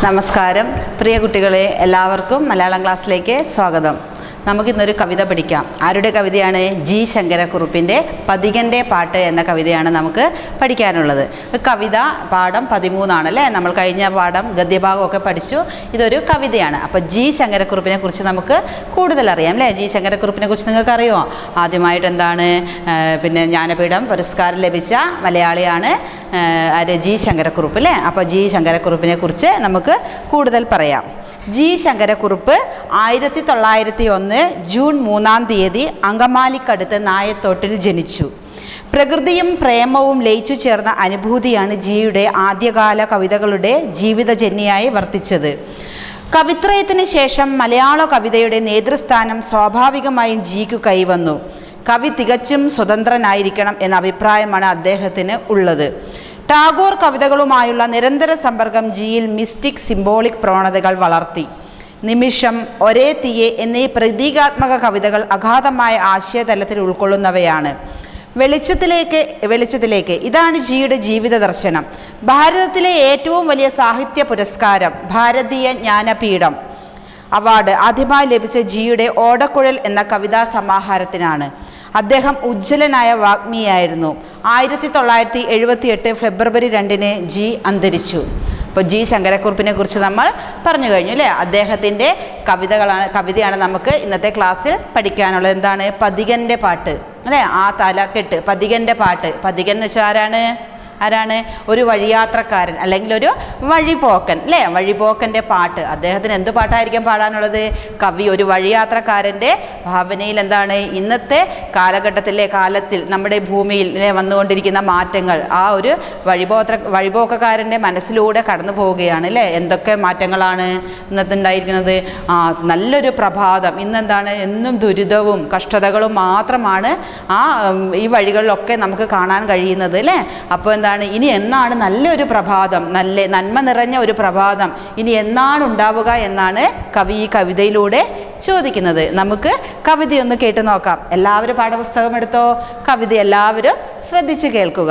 നമസ്കാരം പ്രിയ കുട്ടികളെ എല്ലാവർക്കും മലയാളം ക്ലാസ്സിലേക്ക് സ്വാഗതം നമുക്കിന്നൊരു കവിത പഠിക്കാം ആരുടെ കവിതയാണ് ജി ശങ്കരക്കുറുപ്പിൻ്റെ പതികൻ്റെ പാട്ട് എന്ന കവിതയാണ് നമുക്ക് പഠിക്കാനുള്ളത് കവിത പാഠം പതിമൂന്നാണ് അല്ലേ നമ്മൾ കഴിഞ്ഞ പാഠം ഗദ്യഭാഗമൊക്കെ പഠിച്ചു ഇതൊരു കവിതയാണ് അപ്പോൾ ജി ശങ്കരക്കുറുപ്പിനെ കുറിച്ച് നമുക്ക് കൂടുതൽ അറിയാം അല്ലേ ജി ശങ്കരക്കുറുപ്പിനെ കുറിച്ച് നിങ്ങൾക്ക് അറിയുമോ ആദ്യമായിട്ട് എന്താണ് ആ, പിന്നെ ജ്ഞാനപീഠം പുരസ്കാരം ലഭിച്ച മലയാളിയാണ് ആ, ആര് ജി ശങ്കരക്കുറുപ്പ് അല്ലേ അപ്പോൾ ജി ശങ്കരക്കുറുപ്പിനെ കുറിച്ച് നമുക്ക് കൂടുതൽ പറയാം ജി ശങ്കരക്കുറുപ്പ് ആയിരത്തി തൊള്ളായിരത്തി ഒന്ന് ജൂൺ മൂന്നാം തീയതി അങ്കമാലിക്കടുത്ത് നായത്തോട്ടിൽ ജനിച്ചു പ്രകൃതിയും പ്രേമവും ലയിച്ചു ചേർന്ന അനുഭൂതിയാണ് ജിയുടെ ആദ്യകാല കവിതകളുടെ ജീവിതജന്യായി വർത്തിച്ചത് കവിത്രയത്തിന് ശേഷം മലയാള കവിതയുടെ നേതൃസ്ഥാനം സ്വാഭാവികമായും ജിക്ക് കൈവന്നു കവി തികച്ചും സ്വതന്ത്രനായിരിക്കണം എന്ന അഭിപ്രായമാണ് അദ്ദേഹത്തിന് ഉള്ളത് ടാഗോർ കവിതകളുമായുള്ള നിരന്തര സമ്പർക്കം ജിയിൽ മിസ്റ്റിക് സിംബോളിക് പ്രവണതകൾ വളർത്തി നിമിഷം ഒരേ തീയെ എന്നീ പ്രതീകാത്മക കവിതകൾ അഗാധമായ ആശയതലത്തിൽ ഉൾക്കൊള്ളുന്നവയാണ് വെളിച്ചത്തിലേക്ക് വെളിച്ചത്തിലേക്ക് ഇതാണ് ജിയുടെ ജീവിത ദർശനം ഭാരതത്തിലെ ഏറ്റവും വലിയ സാഹിത്യ പുരസ്കാരം ഭാരതീയ ജ്ഞാനപീഠം അവാർഡ് ആദ്യമായി ലഭിച്ച ജിയുടെ ഓടക്കുഴൽ എന്ന കവിതാ സമാഹാരത്തിനാണ് അദ്ദേഹം ഉജ്ജ്വലനായ വാഗ്മിയായിരുന്നു ആയിരത്തി തൊള്ളായിരത്തി എഴുപത്തി എട്ട് ഫെബ്രുവരി രണ്ടിന് ജി അന്തരിച്ചു അപ്പോൾ ജി ശങ്കരക്കുറുപ്പിനെ കുറിച്ച് നമ്മൾ പറഞ്ഞു കഴിഞ്ഞു അല്ലേ അദ്ദേഹത്തിൻ്റെ കവിതകളാണ് കവിതയാണ് നമുക്ക് ഇന്നത്തെ ക്ലാസ്സിൽ പഠിക്കാനുള്ളത് എന്താണ് പതികൻ്റെ പാട്ട് അല്ലേ ആ തലക്കെട്ട് പതികൻ്റെ പാട്ട് പതികൻ എന്ന് വെച്ചാൽ ആരാണ് ആരാണ് ഒരു വഴിയാത്രക്കാരൻ അല്ലെങ്കിൽ ഒരു വഴിപോക്കൻ അല്ലേ വഴിപോക്കൻ്റെ പാട്ട് അദ്ദേഹത്തിന് എന്ത് പാട്ടായിരിക്കും പാടാനുള്ളത് കവി ഒരു വഴിയാത്രക്കാരൻ്റെ ഭാവനയിൽ എന്താണ് ഇന്നത്തെ കാലഘട്ടത്തിലെ കാലത്തിൽ നമ്മുടെ ഭൂമിയിൽ ഇങ്ങനെ വന്നുകൊണ്ടിരിക്കുന്ന മാറ്റങ്ങൾ ആ ഒരു വഴിപോത്ര വഴിപോക്കക്കാരൻ്റെ മനസ്സിലൂടെ കടന്നു പോവുകയാണ് അല്ലേ എന്തൊക്കെ മാറ്റങ്ങളാണ് ഇന്നത്തെ ഉണ്ടായിരിക്കുന്നത് ആ നല്ലൊരു പ്രഭാതം ഇന്നെന്താണ് എന്നും ദുരിതവും കഷ്ടതകളും മാത്രമാണ് ആ ഉം, ഈ വഴികളിലൊക്കെ നമുക്ക് കാണാൻ കഴിയുന്നത് അല്ലേ അപ്പോൾ എന്താണ് ഇനി എന്നാണ് നല്ലൊരു പ്രഭാതം നല്ല നന്മ നിറഞ്ഞ ഒരു പ്രഭാതം ഇനി എന്നാണ് ഉണ്ടാവുക എന്നാണ് കവി ഈ കവിതയിലൂടെ ചോദിക്കുന്നത് നമുക്ക് കവിതയൊന്ന് കേട്ട് നോക്കാം എല്ലാവരും പാഠപുസ്തകം എടുത്തോ കവിത എല്ലാവരും ശ്രദ്ധിച്ച് കേൾക്കുക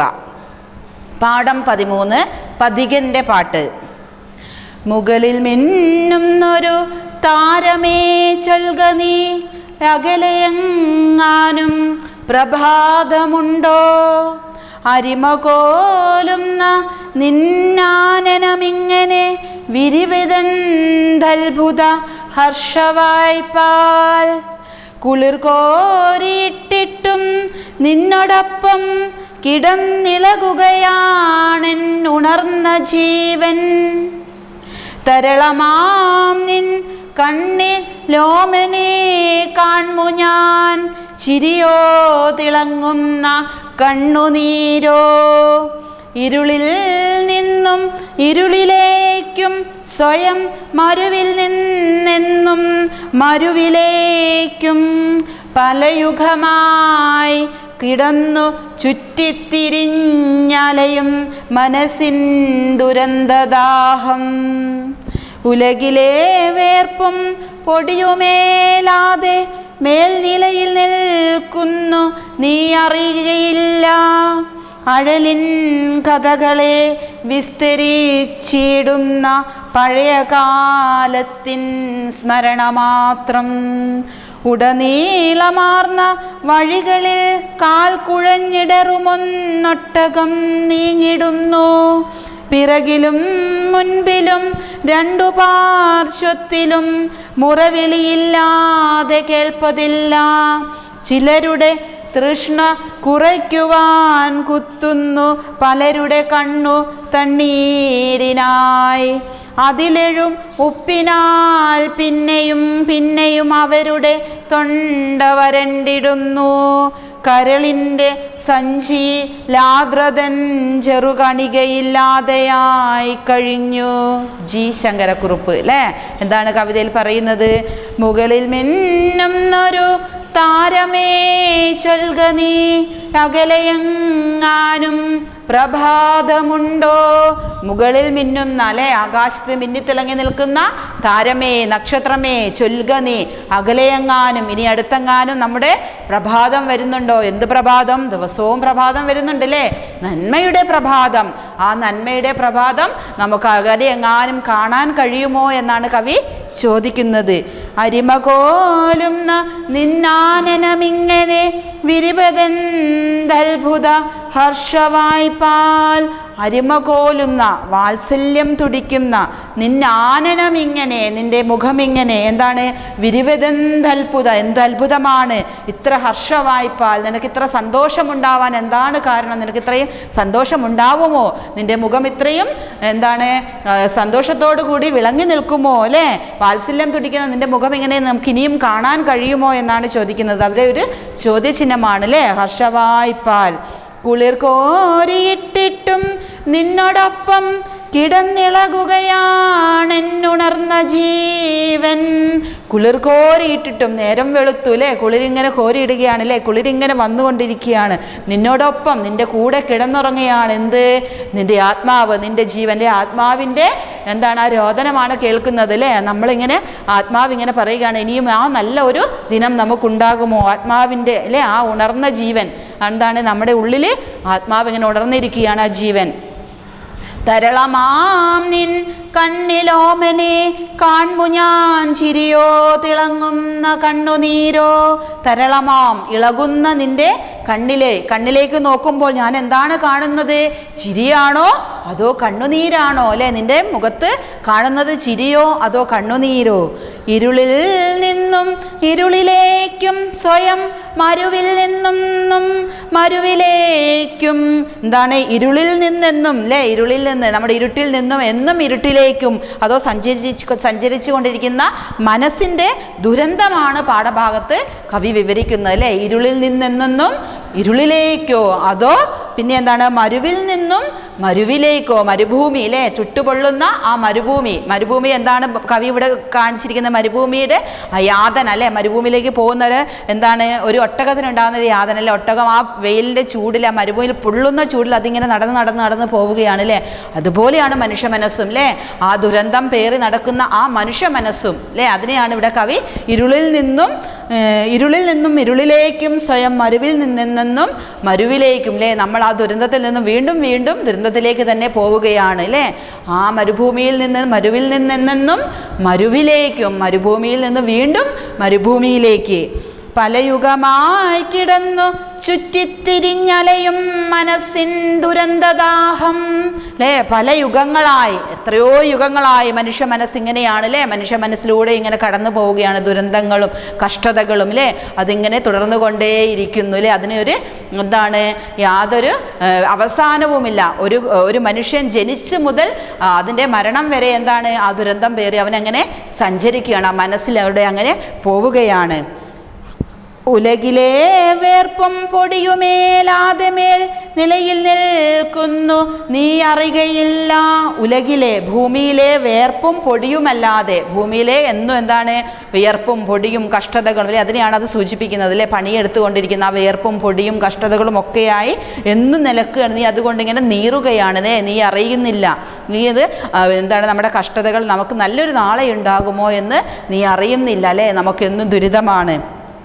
പാഠം പതിമൂന്ന് പതികൻ്റെ പാട്ട് മുകളിൽ മിന്നുന്നൊരു താരമേ ചൊൽക നീ അകലയെങ്ങാനും പ്രഭാതമുണ്ടോ അരിമകോലുന്ന നിന്നാനനമിങ്ങനെ വിരിവിതന്തത്ഭുത ഹർഷവായ്പാൽ കുളിർ കോരിയിട്ടിട്ടും നിന്നോടൊപ്പം കിടന്നിളകുകയാണെൻ ഉണർന്ന ജീവൻ തരളമാം നിൻ കണ്ണിൽ ലോമനെ കാൺമു ഞാൻ ചിരിയോ തിളങ്ങുന്ന കണ്ണുനീരോ ഇരുളിൽ നിന്നും ഇരുളിലേക്കും സ്വയം മരുവിൽ നിന്നെന്നും മരുവിലേക്കും പലയുഗമായി കിടന്നു ചുറ്റിത്തിരിഞ്ഞലയും മനസ്സിൻ ദുരന്തദാഹം ഉലകിലെ വേർപ്പും പൊടിയുമേലാതെ മേൽനിലയിൽ നിൽക്കുന്നു നീ അറിയുകയില്ല അഴലിൻ കഥകളെ വിസ്തരിച്ചിടുന്ന പഴയ കാലത്തിൻ സ്മരണ മാത്രം ഉടനീളമാർന്ന വഴികളിൽ കാൽ കുഴഞ്ഞിടറുമൊന്നൊട്ടകം നീങ്ങിടുന്നു പിറകിലും മുൻപിലും രണ്ടു പാർശ്വത്തിലും മുറവിളിയില്ലാതെ കേൾപ്പതില്ല ചിലരുടെ തൃഷ്ണ കുറയ്ക്കുവാൻ കുത്തുന്നു പലരുടെ കണ്ണു തണ്ണീരിനായി അതിലെഴും ഉപ്പിനാൽ പിന്നെയും പിന്നെയും അവരുടെ തൊണ്ട വരണ്ടിടുന്നു കരളിൻ്റെ സഞ്ചി ലാദ്രതൻ ചെറുകണികയില്ലാതെയായി കഴിഞ്ഞു ജി ശങ്കരക്കുറുപ്പ് അല്ലേ എന്താണ് കവിതയിൽ പറയുന്നത് മുകളിൽ മിന്നുന്നൊരു താരമേ ചൊൽക നീ അകലയെങ്ങാനും പ്രഭാതമുണ്ടോ മുകളിൽ മിന്നുന്ന അല്ലെ ആകാശത്ത് മിന്നിത്തിളങ്ങി നിൽക്കുന്ന താരമേ നക്ഷത്രമേ ചൊൽക നീ അകലെയെങ്ങാനും ഇനി അടുത്തെങ്ങാനും നമ്മുടെ പ്രഭാതം വരുന്നുണ്ടോ എന്ത് പ്രഭാതം ദിവസവും പ്രഭാതം വരുന്നുണ്ട് അല്ലേ നന്മയുടെ പ്രഭാതം ആ നന്മയുടെ പ്രഭാതം നമുക്ക് അകലെ എങ്ങാനും കാണാൻ കഴിയുമോ എന്നാണ് കവി ചോദിക്കുന്നത് അരിമകോലുന്ന നിന്നാനനമിങ്ങനെ വിരിപതെന്തത്ഭുത ഹർഷവായ്പാൽ അരിമകോലുന്ന വാത്സല്യം തുടിക്കുന്ന നിന്നാനനമിങ്ങനെ നിന്റെ മുഖമിങ്ങനെ എന്താണ് വിരിവതെന്തത്ഭുത എന്ത് അത്ഭുതമാണ് ഇത്ര ഹർഷവായ്പാൽ നിനക്ക് ഇത്ര സന്തോഷമുണ്ടാവാൻ എന്താണ് കാരണം നിനക്ക് ഇത്രയും സന്തോഷമുണ്ടാവുമോ നിന്റെ മുഖം ഇത്രയും എന്താണ് ആ, സന്തോഷത്തോടു കൂടി വിളങ്ങി നിൽക്കുമോ അല്ലേ വാത്സല്യം തുടിക്കുന്ന നിന്റെ മുഖം ഇങ്ങനെ നമുക്ക് ഇനിയും കാണാൻ കഴിയുമോ എന്നാണ് ചോദിക്കുന്നത് അവരെ ഒരു ചോദ്യചിഹ്നമാണ് അല്ലേ ഹർഷവായ്പാൽ കുളിർ കോരിയിട്ടിട്ടും നിന്നോടൊപ്പം കിടന്നിളകുകയാണെന്നുണർന്ന ജീവൻ കുളിർ കോരിയിട്ടിട്ടും നേരം വെളുത്തു അല്ലേ കുളിരിങ്ങനെ കോരിയിടുകയാണ് അല്ലേ കുളിരിങ്ങനെ വന്നുകൊണ്ടിരിക്കുകയാണ് നിന്നോടൊപ്പം നിന്റെ കൂടെ കിടന്നുറങ്ങുകയാണ് എന്ത് നിന്റെ ആത്മാവ് നിന്റെ ജീവന്റെ ആത്മാവിൻ്റെ എന്താണ് ആ രോദനമാണ് കേൾക്കുന്നത് അല്ലേ നമ്മളിങ്ങനെ ആത്മാവ് ഇങ്ങനെ പറയുകയാണ് ഇനിയും ആ നല്ല ഒരു ദിനം നമുക്കുണ്ടാകുമോ ആത്മാവിൻ്റെ അല്ലേ ആ ഉണർന്ന ജീവൻ എന്താണ് നമ്മുടെ ഉള്ളിൽ ആത്മാവ് ഇങ്ങനെ ഉണർന്നിരിക്കുകയാണ് ആ ജീവൻ തരളമാം നിൻ കണ്ണിലോമനെ കാൺമു ഞാൻ ചിരിയോ തിളങ്ങുന്ന കണ്ണുനീരോ തരളമാം ഇളകുന്ന നിന്റെ കണ്ണിലെ കണ്ണിലേക്ക് നോക്കുമ്പോൾ ഞാൻ എന്താണ് കാണുന്നത് ചിരിയാണോ അതോ കണ്ണുനീരാണോ അല്ലേ നിന്റെ മുഖത്ത് കാണുന്നത് ചിരിയോ അതോ കണ്ണുനീരോ ഇരുളിൽ നിന്നും ഇരുളിലേക്കും സ്വയം മരുവിൽ നിന്നും മരുവിലേക്കും എന്താണ് ഇരുളിൽ നിന്നെന്നും അല്ലേ ഇരുളിൽ നിന്ന് നമ്മുടെ ഇരുട്ടിൽ നിന്നും എന്നും ഇരുട്ടിലേക്കും അതോ സഞ്ചരിച്ച് സഞ്ചരിച്ചു കൊണ്ടിരിക്കുന്ന മനസ്സിൻ്റെ ദുരന്തമാണ് പാഠഭാഗത്ത് കവി വിവരിക്കുന്നത് അല്ലേ ഇരുളിൽ നിന്നെന്നും ഇരുളിലേക്കോ അതോ പിന്നെ എന്താണ് മരുവിൽ നിന്നും മരുവിലേക്കോ മരുഭൂമി അല്ലേ ചുട്ടുപൊള്ളുന്ന ആ മരുഭൂമി മരുഭൂമി എന്താണ് കവി ഇവിടെ കാണിച്ചിരിക്കുന്ന മരുഭൂമിയുടെ ആ യാതന അല്ലേ മരുഭൂമിയിലേക്ക് പോകുന്നവർ എന്താണ് ഒരു ഒട്ടകത്തിനുണ്ടാകുന്ന ഒരു യാതന അല്ലേ ഒട്ടകം ആ വെയിലിൻ്റെ ചൂടിൽ ആ മരുഭൂമിയിൽ പൊള്ളുന്ന ചൂടിൽ അതിങ്ങനെ നടന്ന് നടന്ന് നടന്ന് പോവുകയാണ് അല്ലേ അതുപോലെയാണ് മനുഷ്യ മനസ്സും അല്ലേ ആ ദുരന്തം പേറി നടക്കുന്ന ആ മനുഷ്യ മനസ്സും അല്ലേ അതിനെയാണ് ഇവിടെ കവി ഇരുളിൽ നിന്നും ഏഹ്, ഇരുളിൽ നിന്നും ഇരുളിലേക്കും സ്വയം മരുവിൽ നിന്നെന്നും മരുവിലേക്കും അല്ലേ നമ്മൾ ആ ദുരന്തത്തിൽ നിന്നും വീണ്ടും വീണ്ടും ദുരന്തത്തിലേക്ക് തന്നെ പോവുകയാണ് അല്ലേ ആ മരുഭൂമിയിൽ നിന്ന് മരുവിൽ നിന്നെന്നും മരുവിലേക്കും മരുഭൂമിയിൽ നിന്ന് വീണ്ടും മരുഭൂമിയിലേക്ക് പല യുഗമായി കിടന്നു ചുറ്റിത്തിരിഞ്ഞലയും മനസ്സിൻ ദുരന്തദാഹം അല്ലേ പല യുഗങ്ങളായി എത്രയോ യുഗങ്ങളായി മനുഷ്യ മനസ്സിങ്ങനെയാണ് അല്ലേ മനുഷ്യ മനസ്സിലൂടെ ഇങ്ങനെ കടന്നു പോവുകയാണ് ദുരന്തങ്ങളും കഷ്ടതകളും അല്ലേ അതിങ്ങനെ തുടർന്നു കൊണ്ടേയിരിക്കുന്നു അല്ലേ അതിനൊരു എന്താണ് യാതൊരു ഏഹ്, അവസാനവുമില്ല ഒരു ഒരു മനുഷ്യൻ ജനിച്ചു മുതൽ ആ, അതിൻ്റെ മരണം വരെ എന്താണ് ആ ദുരന്തം പേറി അവനങ്ങനെ സഞ്ചരിക്കുകയാണ് ആ മനസ്സിലവിടെ അങ്ങനെ പോവുകയാണ് ഉലകിലെ വേർപ്പും പൊടിയുമേലാതെ മേൽ നിലയിൽ നിൽക്കുന്നു നീ അറിയുകയില്ല ഉലകിലെ ഭൂമിയിലെ വേർപ്പും പൊടിയുമല്ലാതെ ഭൂമിയിലെ എന്നും എന്താണ് വിയർപ്പും പൊടിയും കഷ്ടതകളും അല്ലെ അതിനെയാണ് അത് സൂചിപ്പിക്കുന്നത് അല്ലെ പണിയെടുത്തുകൊണ്ടിരിക്കുന്ന ആ വിയർപ്പും പൊടിയും കഷ്ടതകളും ഒക്കെയായി എന്നും നിലക്കുകയാണ് നീ അതുകൊണ്ട് ഇങ്ങനെ നീറുകയാണ് ദേ നീ അറിയുന്നില്ല നീ ഇത് ആ, എന്താണ് നമ്മുടെ കഷ്ടതകൾ നമുക്ക് നല്ലൊരു നാളെ ഉണ്ടാകുമോ എന്ന് നീ അറിയുന്നില്ല അല്ലേ നമുക്കെന്നും ദുരിതമാണ്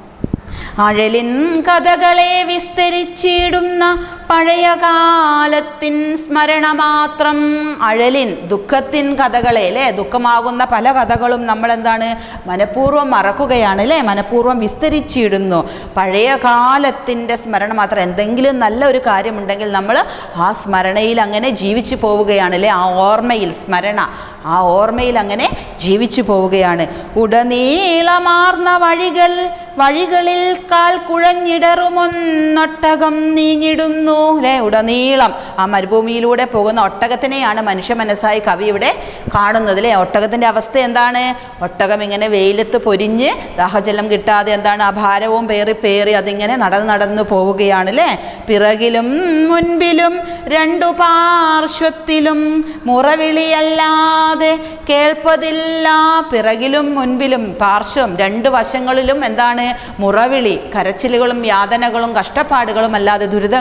അഴലിൻ കഥകളെ വിസ്തരിച്ചിടുന്ന പഴയ കാലത്തിൻ സ്മരണ മാത്രം അഴലിൻ ദുഃഖത്തിൻ കഥകളെ അല്ലേ ദുഃഖമാകുന്ന പല കഥകളും നമ്മൾ എന്താണ് മനഃപൂർവ്വം മറക്കുകയാണ് അല്ലേ മനഃപൂർവ്വം വിസ്തരിച്ചിടുന്നു പഴയ കാലത്തിൻ്റെ സ്മരണ മാത്രം എന്തെങ്കിലും നല്ല ഒരു കാര്യമുണ്ടെങ്കിൽ നമ്മൾ ആ സ്മരണയിൽ അങ്ങനെ ജീവിച്ചു പോവുകയാണ് അല്ലേ ആ ഓർമ്മയിൽ സ്മരണ ആ ഓർമ്മയിൽ അങ്ങനെ ജീവിച്ചു പോവുകയാണ് ഉടനീളമാർന്ന വഴികൾ വഴികളിൽ കാൽ കുഴഞ്ഞിടറുമൊന്നൊട്ടകം നീങ്ങിടുന്നു അല്ലേ ഉടനീളം ആ മരുഭൂമിയിലൂടെ പോകുന്ന ഒട്ടകത്തിനെയാണ് മനുഷ്യ മനസ്സായി കവി ഇവിടെ കാണുന്നത് അല്ലേ ഒട്ടകത്തിൻ്റെ അവസ്ഥ എന്താണ് ഒട്ടകം ഇങ്ങനെ വെയിലത്ത് പൊരിഞ്ഞ് ദാഹജലം കിട്ടാതെ എന്താണ് ആ ഭാരവും പേറി പേറി അതിങ്ങനെ നടന്ന് നടന്ന് പോവുകയാണ് അല്ലേ പിറകിലും മുൻപിലും രണ്ടു പാർശ്വത്തിലും മുറവിളിയല്ലാതെ കേൾപ്പതില്ല പിറകിലും മുൻപിലും പാർശ്വം രണ്ട് വശങ്ങളിലും എന്താണ് മുറവിളി കരച്ചിലുകളും യാതനകളും കഷ്ടപ്പാടുകളും അല്ലാതെ ദുരിതങ്ങളും ഭൂമി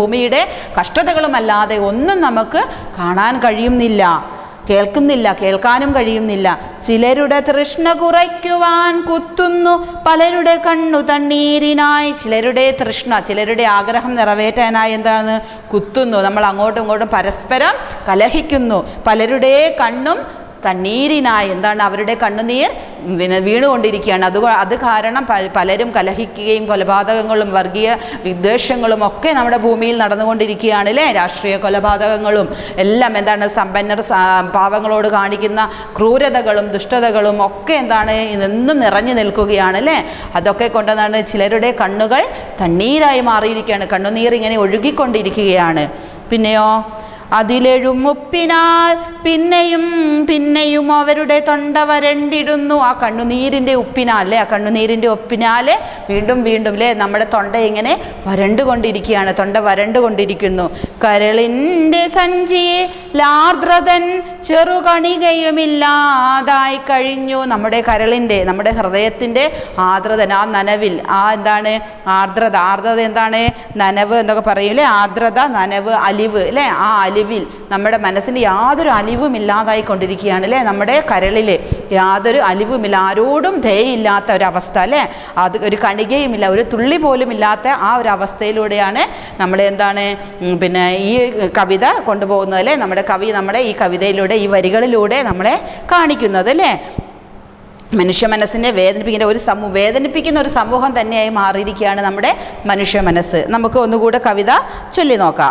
ഭൂമിയുടെ കഷ്ടതകളുമല്ലാതെ ഒന്നും നമുക്ക് കാണാൻ കഴിയുന്നില്ല കേൾക്കുന്നില്ല കേൾക്കാനും കഴിയുന്നില്ല ചിലരുടെ തൃഷ്ണ കുറയ്ക്കുവാൻ കുത്തുന്നു പലരുടെ കണ്ണു തണ്ണീരിനായി ചിലരുടെ തൃഷ്ണ ചിലരുടെ ആഗ്രഹം നിറവേറ്റാനായി എന്താണ് കുത്തുന്നു നമ്മൾ അങ്ങോട്ടും ഇങ്ങോട്ടും പരസ്പരം കലഹിക്കുന്നു പലരുടെ കണ്ണും തണ്ണീരിനായി എന്താണ് അവരുടെ കണ്ണുനീർ പിന്നെ വീണുകൊണ്ടിരിക്കുകയാണ് അത് അത് കാരണം പ- പലരും കലഹിക്കുകയും കൊലപാതകങ്ങളും വർഗീയ വിദ്വേഷങ്ങളും ഒക്കെ നമ്മുടെ ഭൂമിയിൽ നടന്നുകൊണ്ടിരിക്കുകയാണ് അല്ലേ രാഷ്ട്രീയ കൊലപാതകങ്ങളും എല്ലാം എന്താണ് സമ്പന്നർ സ- പാവങ്ങളോട് കാണിക്കുന്ന ക്രൂരതകളും ദുഷ്ടതകളും ഒക്കെ എന്താണ് ഇതെന്നും നിറഞ്ഞു നിൽക്കുകയാണ് അല്ലേ അതൊക്കെ കൊണ്ടെന്താണ് ചിലരുടെ കണ്ണുകൾ തണ്ണീരായി മാറിയിരിക്കുകയാണ് കണ്ണുനീർ ഇങ്ങനെ ഒഴുകിക്കൊണ്ടിരിക്കുകയാണ് പിന്നെയോ അതിലെഴും ഉപ്പിനാൽ പിന്നെയും പിന്നെയും അവരുടെ തൊണ്ട വരണ്ടിടുന്നു ആ കണ്ണുനീരിൻ്റെ ഉപ്പിനാൽ അല്ലേ ആ കണ്ണുനീരിൻ്റെ ഉപ്പിനാൽ വീണ്ടും വീണ്ടും അല്ലേ നമ്മുടെ തൊണ്ട ഇങ്ങനെ വരണ്ടുകൊണ്ടിരിക്കുകയാണ് തൊണ്ട വരണ്ടുകൊണ്ടിരിക്കുന്നു കരളിൻ്റെ സഞ്ചിയെ ലാർദ്രതൻ ചെറുകണികയുമില്ലാതായി കഴിഞ്ഞു നമ്മുടെ കരളിൻ്റെ നമ്മുടെ ഹൃദയത്തിൻ്റെ ആർദ്രതൻ ആ നനവിൽ ആ എന്താണ് ആർദ്രത ആർദ്രത എന്താണ് നനവ് എന്നൊക്കെ പറയൂലേ ആർദ്രത നനവ് അലിവ് അല്ലേ ആ അലിവിൽ നമ്മുടെ മനസ്സിന് യാതൊരു അലിവും ഇല്ലാതായി കൊണ്ടിരിക്കുകയാണ് അല്ലേ നമ്മുടെ കരളിൽ യാതൊരു അലിവുമില്ല ആരോടും ദയയില്ലാത്ത ഒരവസ്ഥ അല്ലേ അത് ഒരു കണികയുമില്ല ഒരു തുള്ളി പോലും ഇല്ലാത്ത ആ ഒരു അവസ്ഥയിലൂടെയാണ് നമ്മൾ എന്താണ് ഉം, പിന്നെ ഈ കവിത കൊണ്ടുപോകുന്നത് അല്ലേ നമ്മുടെ കവി നമ്മുടെ ഈ കവിതയിലൂടെ ഈ വരികളിലൂടെ നമ്മളെ കാണിക്കുന്നത് അല്ലേ മനുഷ്യ മനസ്സിനെ വേദനിപ്പിക്കുന്ന ഒരു സമൂഹം വേദനിപ്പിക്കുന്ന ഒരു സമൂഹം തന്നെയായി മാറിയിരിക്കുകയാണ് നമ്മുടെ മനുഷ്യ മനസ്സ് നമുക്ക് ഒന്നുകൂടെ കവിത ചൊല്ലി നോക്കാം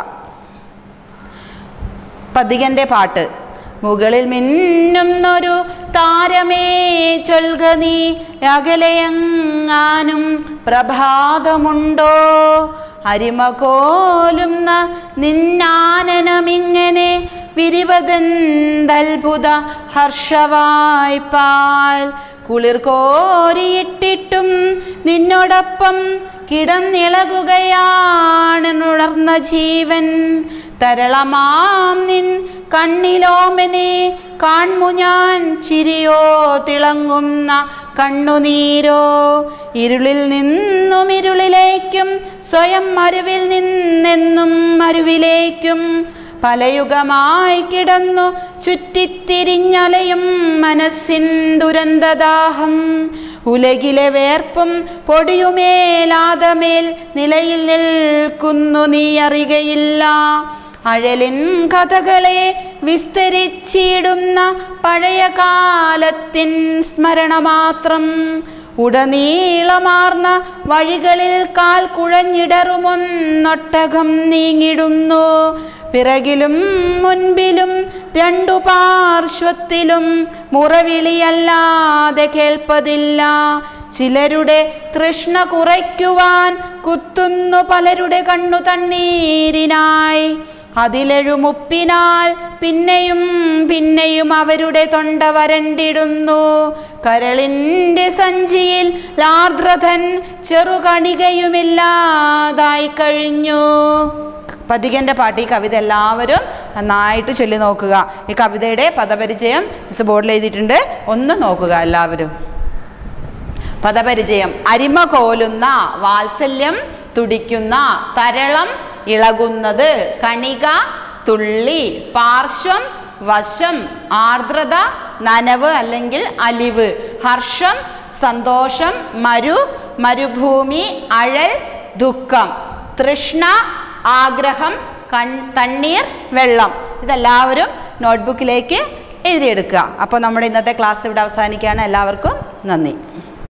പതികൻ്റെ പാട്ട് മുകളിൽ മിന്നുന്നൊരു താരമേ ചൊൽക നീ അകലയങ്ങാനും പ്രഭാതമുണ്ടോ അരിമകോലുന്ന നിന്നാനനമിങ്ങനെ വിരിവതെന്തത്ഭുത ഹർഷവായ്പാൽ കുളിർ കോരിയിട്ടിട്ടും നിന്നോടൊപ്പം കിടന്നിളകുകയാണെന്നുണർന്ന ജീവൻ തരളമാം നിൻ കണ്ണിലോമനെ കാൺമു ഞാൻ ചിരിയോ തിളങ്ങുന്ന കണ്ണുനീരോ ഇരുളിൽ നിന്നും ഇരുളിലേക്കും സ്വയം മരുവിൽ നിന്നെന്നും മരുവിലേക്കും പലയുഗമായി കിടന്നു ചുറ്റിത്തിരിഞ്ഞലയും മനസ്സിൻ ദുരന്തദാഹം ഉലകിലെ വേർപ്പും പൊടിയുമേലാതമേൽ നിലയിൽ നിൽക്കുന്നു നീ അറികയില്ല അഴലിൻ കഥകളെ വിസ്തരിച്ചിടുന്ന പഴയ കാലത്തിൻ സ്മരണ മാത്രം ഉടനീളമാർന്ന വഴികളിൽ കാൽ കുഴഞ്ഞിടറുമൊന്നൊട്ടകം നീങ്ങിടുന്നു പിറകിലും മുൻപിലും രണ്ടു പാർശ്വത്തിലും മുറവിളിയല്ലാതെ കേൾപ്പതില്ല ചിലരുടെ തൃഷ്ണ കുറയ്ക്കുവാൻ കുത്തുന്നു പലരുടെ കണ്ണു തണ്ണീരിനായി അതിലെഴുമുപ്പിനാൽ പിന്നെയും പിന്നെയും അവരുടെ തൊണ്ട വരണ്ടിടുന്നു കരളിൻ്റെ സഞ്ചിയിൽ ലാർദ്രതൻ ചെറുകണികയുമില്ലാതായി കഴിഞ്ഞു പതികൻ്റെ പാട്ട് ഈ കവിത എല്ലാവരും നന്നായിട്ട് ചൊല്ലി നോക്കുക ഈ കവിതയുടെ പദപരിചയം മിസ് ബോർഡിൽ എഴുതിയിട്ടുണ്ട് ഒന്ന് നോക്കുക എല്ലാവരും പദപരിചയം അരിമ കോലുന്ന വാത്സല്യം തുടിക്കുന്ന തരളം ഇളകുന്നത് കണിക തുള്ളി പാർശ്വം വശം ആർദ്രത നനവ് അല്ലെങ്കിൽ അലിവ് ഹർഷം സന്തോഷം മരു മരുഭൂമി അഴൽ ദുഃഖം തൃഷ്ണ ആഗ്രഹം കൺ തണ്ണീർ വെള്ളം ഇതെല്ലാവരും നോട്ട്ബുക്കിലേക്ക് എഴുതിയെടുക്കുക അപ്പോൾ നമ്മുടെ ഇന്നത്തെ ക്ലാസ് ഇവിടെ അവസാനിക്കുകയാണ് എല്ലാവർക്കും നന്ദി